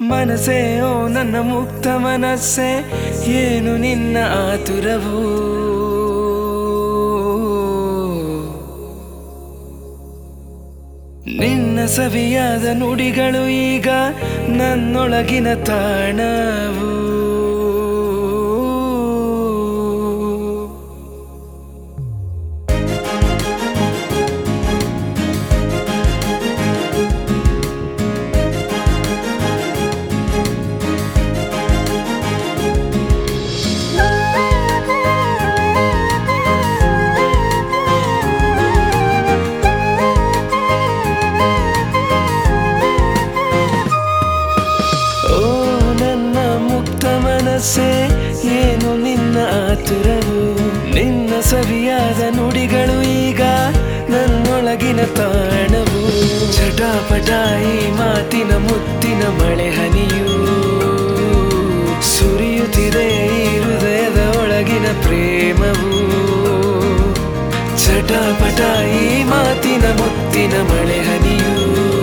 ಮನಸೇ ಓ ನನ್ನ ಮುಕ್ತ ಮನಸ್ಸೇ ಏನು ನಿನ್ನ ಆತುರವು ನಿನ್ನ ಸವಿಯಾದ ನುಡಿಗಳು ಈಗ ನನ್ನೊಳಗಿನ ತಾಣವು ಓ ನನ್ನ ಮುಕ್ತ ಮನಸ್ಸೇ ಏನು ನಿನ್ನ ಆತುರವು ನಿನ್ನ ಸವಿಯಾದ ನುಡಿಗಳು ಈಗ ನನ್ನೊಳಗಿನ ತಾಣವು ಚಟಾಪಟ ಈ ಮಾತಿನ ಮುತ್ತಿನ ಮಳೆ ಹನಿಯು ಸುರಿಯುತ್ತಿದೆ ಈ ಹೃದಯದ ಒಳಗಿನ ಪ್ರೇಮವು ಚಟಾಪಟ ಈ ಮಾತಿನ ಮುತ್ತಿನ ಮಳೆ ಹನಿಯು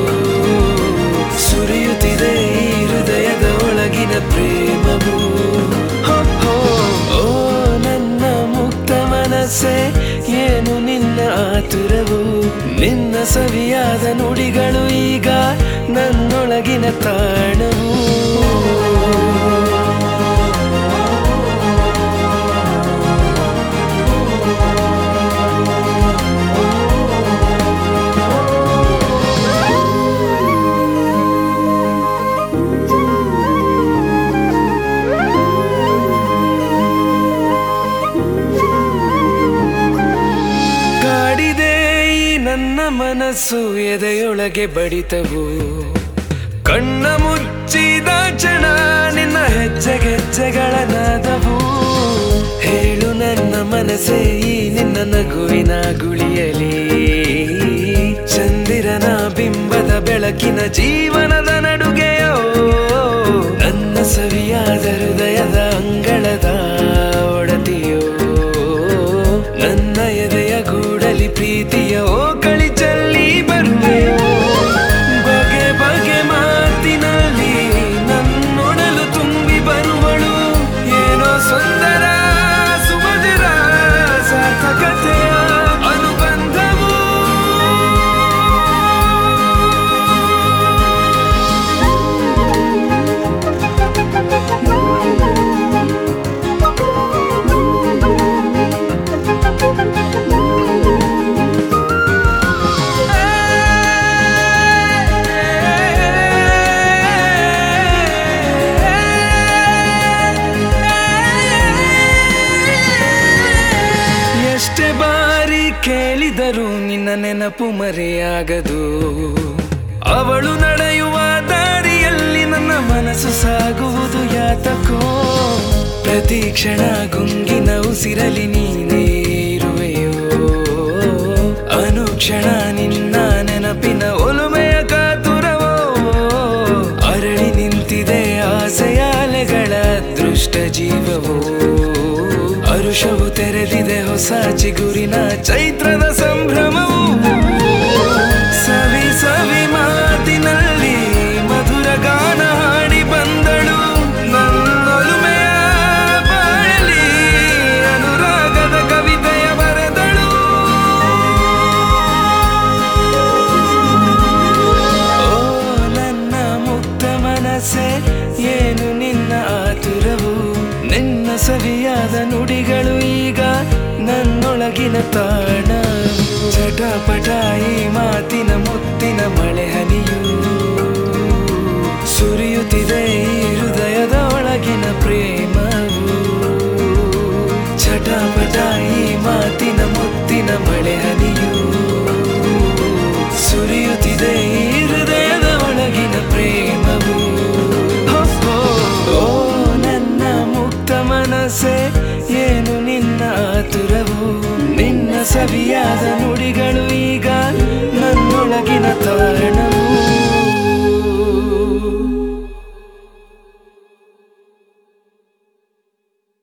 ಸುರಿಯುತ್ತಿದೆ ಈ ಹೃದಯದ ಒಳಗಿನ ಪ್ರೇಮವು ಹೋ, ಹೋ, ಓ ನನ್ನ ಮುಕ್ತ ಮನಸ್ಸೇ ಏನು ನಿನ್ನ ಆತುರವು ನಿನ್ನ ಸವಿಯಾದ ನುಡಿಗಳು ಈಗ ನನ್ನೊಳಗಿನ ತಾಣವು ಕಾಡಿದೆ ಈ ನನ್ನ ಮನಸ್ಸು ಎದೆಯೊಳಗೆ ಬಡಿತವು ಕಣ್ಣ ಮುಚ್ಚಿದ ಕ್ಷಣ ನಿನ್ನ ಹೆಜ್ಜೆಗೆಜ್ಜೆಗಳ ನಾದವು ಹೇಳು ನನ್ನ ಮನಸ್ಸೇ ಈ ನಿನ್ನ ನಗುವಿನ ಗುಳಿಯಲಿ ಚಂದಿರನ ಬಿಂಬದ ಬೆಳಕಿನ ಜೀವನದ ನಡುಗೆಯೋ ನನ್ನ ಸವಿಯಾದ ಹೃದಯದ ಅಂಗಳದ ಒಡತಿಯೋ ನನ್ನ ಎದೆಯ ಗೂಡಲಿ ಪ್ರೀತಿಯ ಓ ಕಳಿ ಚಲ್ಲಿ ಬರುವೆಯೋ ಬಗೆ ಬಗೆ ಮಾತಿನಲ್ಲಿ ನನ್ನೊಡಲು ತುಂಬಿ ಬರುವಳು ಏನೋ ಸುಂದರ ಸುಮಧುರ ಸಾರ್ಥಕತೆಯ ಅನುಬಂಧವು ಎಷ್ಟೇ ಬಾರಿ ಕೇಳಿದರೂ ನಿನ್ನ ನೆನಪು ಮರೆಯಾಗದು ಅವಳು ನಡೆಯುವ ದಾರಿಯಲ್ಲಿ ನನ್ನ ಮನಸ್ಸು ಸಾಗುವುದು ಯಾತಕೋ ಪ್ರತಿ ಕ್ಷಣ ಗುಂಗಿನ ಉಸಿರಲಿ ನೀನೇ ಇರುವೆಯೋ ಅನುಕ್ಷಣ ನಿನ್ನ ನೆನಪಿನ ಒಲುಮೆಯ ಕಾತುರವೋ ಅರಳಿ ನಿಂತಿದೆ ಆಸೆಯ ಅಲೆಗಳ ದೃಷ್ಟ ಜೀವವೋ ಅರುಷವು ತೆರೆದಿದೆ ಹೊಸ ಚಿಗುರಿನ ಚೈತ್ರದ ಸಂಭ್ರಮವು ಸವಿ ಸವಿ ಮಾತಿನಲ್ಲಿ ಮಧುರ ಗಾನ ಹಾಡಿ ಬಂದಳು ನನ್ನೊಲುಮೆಯ ಬಾಳಲಿ ಅನುರಾಗದ ಕವಿತೆಯ ಬರೆದಳು ಓ ನನ್ನ ಮುಕ್ತ ಮನಸ್ಸೇ ಏನು ನಿನ್ನ ಆತುರವು ನಿನ್ನ ಸವಿಯಾದ ನುಡಿಗಳು ಈಗ ನನ್ನೊಳಗಿನ ತಾಣ ಚಟಪಟ ಈ ಮಾತಿನ ಮುತ್ತಿನ ಮಳೆ ಹನಿಯು ಸುರಿಯುತ್ತಿದೆ ಈ ಹೃದಯದ ಒಳಗಿನ ಪ್ರೇಮವು ಚಟಪಟ ಈ ಮಾತಿನ ಮುತ್ತಿನ ಮಳೆ ಹನಿಯು ಸುರಿಯುತ್ತಿದೆ ಈ ಹೃದಯದ ಒಳಗಿನ ಪ್ರೇಮವು ಹೋ, ಹೋ, ಓ ನನ್ನ ಮುಕ್ತ ಮನಸ್ಸೇ ಏನು ನಿನ್ನ ಆತುರವು ನಿನ್ನ ಸವಿಯಾದ ನುಡಿಗಳು ಈಗ ನನ್ನೊಳಗಿನ ತಾಣ